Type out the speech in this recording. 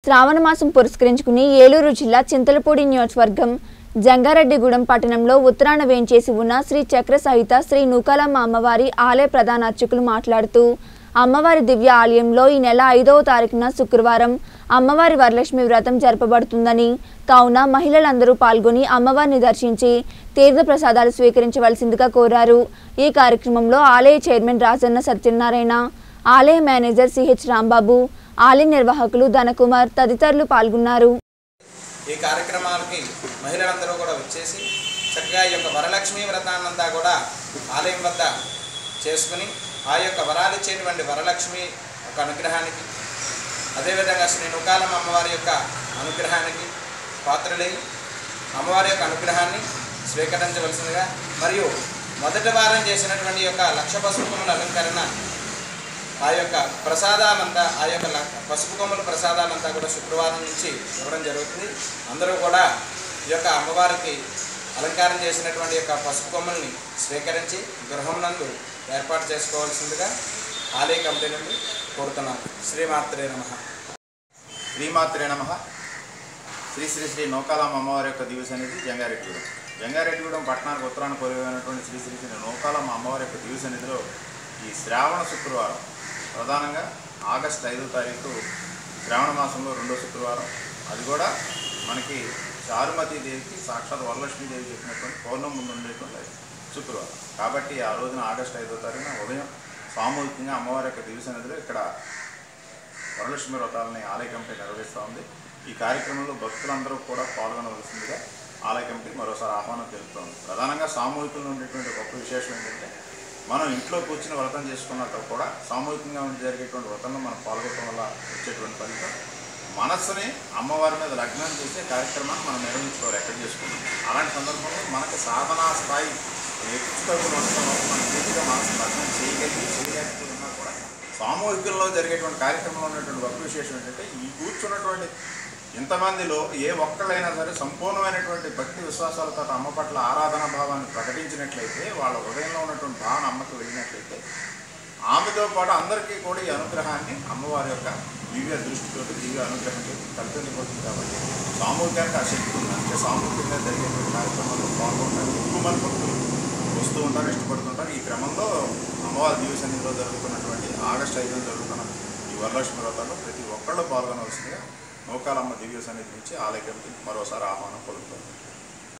శ్రావణ మాసం పురస్కరించుకుని ఏలూరు జిల్లా చింతలపూడి నియోజకవర్గం జంగారెడ్డిగూడెం పట్టణంలో ఉత్తరాన వేంచేసి ఉన్న శ్రీ చక్ర సహిత శ్రీ నూకాలమ్మ అమ్మవారి ఆలయ ప్రధాన అర్చకులు మాట్లాడుతూ అమ్మవారి దివ్య ఆలయంలో ఈ నెల ఐదవ తారీఖున శుక్రవారం అమ్మవారి వరలక్ష్మి వ్రతం జరపబడుతుందని కావున మహిళలందరూ పాల్గొని అమ్మవారిని దర్శించి తీర్థ ప్రసాదాలు స్వీకరించవలసిందిగా కోరారు ఈ కార్యక్రమంలో ఆలయ చైర్మన్ రాజన్న సత్యనారాయణ ఆలయ మేనేజర్ సిహెచ్ రాంబాబు ఆలయ నిర్వాహకులు ధనకుమార్ తదితరులు పాల్గొన్నారు ఈ కార్యక్రమాలకి మహిళలందరూ కూడా వచ్చేసి చక్కగా ఈ యొక్క వరలక్ష్మి వ్రతాన్నంతా కూడా ఆలయం వద్ద చేసుకుని ఆ యొక్క వరాలిచ్చేటువంటి వరలక్ష్మి ఒక అనుగ్రహానికి అదేవిధంగా శ్రీ నుకాలం అమ్మవారి యొక్క అనుగ్రహానికి పాత్రలై అమ్మవారి యొక్క అనుగ్రహాన్ని స్వీకరించవలసిందిగా మరియు మొదటి వారం చేసినటువంటి యొక్క లక్ష పసుపుకముల అలంకరణ ఆ యొక్క ప్రసాదాలంతా ఆ యొక్క ల- పసుపు కొమ్మల ప్రసాదాలంతా కూడా శుక్రవారం నుంచి ఇవ్వడం జరుగుతుంది అందరూ కూడా ఈ యొక్క అమ్మవారికి అలంకారం చేసినటువంటి యొక్క పసుపు కొమ్మల్ని స్వీకరించి గృహం నందు ఏర్పాటు చేసుకోవాల్సిందిగా ఆలయ కమిటీ నుండి కోరుతున్నాను శ్రీమాత్రే నమ శ్రీమాత్రే నమ శ్రీ శ్రీ శ్రీ నౌకాలమ్మ అమ్మవారి యొక్క దివస అనేది జంగారెడ్డిగూడెం జంగారెడ్డిగూడెం పట్టణానికి ఉత్తరాన కొలువైనటువంటి శ్రీ శ్రీ శ్రీ నౌకాలమ్మ అమ్మవారి యొక్క దివస నిధిలో ఈ శ్రావణ శుక్రవారం ప్రధానంగా ఆగస్ట్ ఐదో తారీఖు శ్రావణ మాసంలో రెండో శుక్రవారం అది కూడా మనకి చారుమతి దేవికి సాక్షాత్ వరలక్ష్మీదేవి చెప్పినటువంటి పౌర్ణమి ముందు ఉండేటువంటి శుక్రవారం కాబట్టి ఆ రోజున ఆగస్ట్ ఐదో తారీఖున ఉదయం సామూహికంగా అమ్మవారి యొక్క దివస నిధిలో ఇక్కడ వరలక్ష్మి వ్రతాలని ఆలయ కమిటీ నిర్వహిస్తూ ఉంది ఈ కార్యక్రమంలో భక్తులందరూ కూడా పాల్గొనవలసిందిగా ఆలయ కమిటీ మరోసారి ఆహ్వానం తెలుపుతోంది ప్రధానంగా సామూహికంలో ఉండేటువంటి గొప్ప విశేషం ఏంటంటే మనం ఇంట్లో కూర్చుని వ్రతం చేసుకున్నట్టు కూడా సామూహికంగా ఉండి జరిగేటువంటి వ్రతంలో మనం పాల్గొనడం వల్ల వచ్చేటువంటి ఫలితం మనస్సుని అమ్మవారి మీద లగ్నం చేసే కార్యక్రమాన్ని మనం నిర్వహించుకోవాలి ఎక్కడ చేసుకున్నాం అలాంటి సందర్భంలో మనకి సాధనా స్థాయి ఎక్కువ ఉండటం వల్ల మనం పూర్తిగా మనసు లగ్నం చేయగలిగి చేయలేకపోతున్నా కూడా సామూహికంలో జరిగేటువంటి కార్యక్రమంలో ఉన్నటువంటి గొప్ప విశేషం ఏంటంటే ఈ కూర్చున్నటువంటి ఇంతమందిలో ఏ ఒక్కళ్ళైనా సరే సంపూర్ణమైనటువంటి భక్తి విశ్వాసాలతో అమ్మ పట్ల ఆరాధన భావాన్ని ప్రకటించినట్లయితే వాళ్ళ హృదయంలో ఉన్నటువంటి భావన అమ్మకి వెళ్ళినట్లయితే ఆమెతో పాటు అందరికీ కూడా ఈ అనుగ్రహాన్ని అమ్మవారి యొక్క దివ్య దృష్టితో దివ్య అనుగ్రహంతో కల్పించబడుతుంది కాబట్టి సామూహికానికి ఆ శక్తి ఉంది అంటే సామూహికంగా జరిగేటువంటి కార్యక్రమాల్లో పాల్గొంటారు ఎక్కువ మంది భక్తులు వస్తూ ఉంటారు ఇష్టపడుతుంటారు ఈ క్రమంలో అమ్మవారి దివ్య సన్నిధిలో జరుగుతున్నటువంటి ఆగస్టు ఐదున జరుగుతున్న ఈ వరలక్ష్మి వ్రతాల్లో ప్రతి ఒక్కళ్ళు పాల్గొనవలసిందిగా నౌకాలమ్మ దివ్య సన్నిధి నుంచి ఆలయ కమిటీ మరోసారి ఆహ్వానం పలుకుతుంది